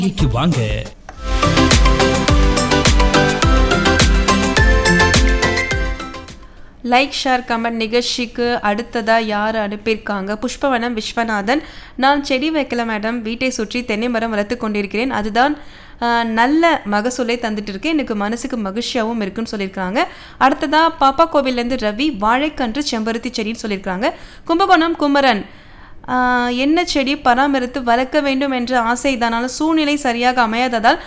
இக்கு வாங்க like share comment நிகழ்ச்சிக்கு அடுத்ததாக யார் அனுப்பியிருக்காங்க புஷ்பவனம் விஸ்வநாதன் நான் செடி வைக்கல மேடம் வீட்டை சுற்றி தென்னை மரம் வளர்த்து கொண்டிருக்கிறேன் அதுதான் ஆஹ், நல்ல மகசூலை தந்துட்டு இருக்கு எனக்கு மனசுக்கு மகிழ்ச்சியாகவும் இருக்குன்னு சொல்லியிருக்காங்க அடுத்ததாக பாப்பா கோவில்லேருந்து ரவி வாழைக்கன்று செம்பருத்தி செடின்னு சொல்லியிருக்காங்க கும்பகோணம் குமரன் ஆஹ், என்ன செடி பராமரித்து வளர்க்க வேண்டும் என்ற ஆசை தானாலும் சூழ்நிலை சரியாக அமையாததால்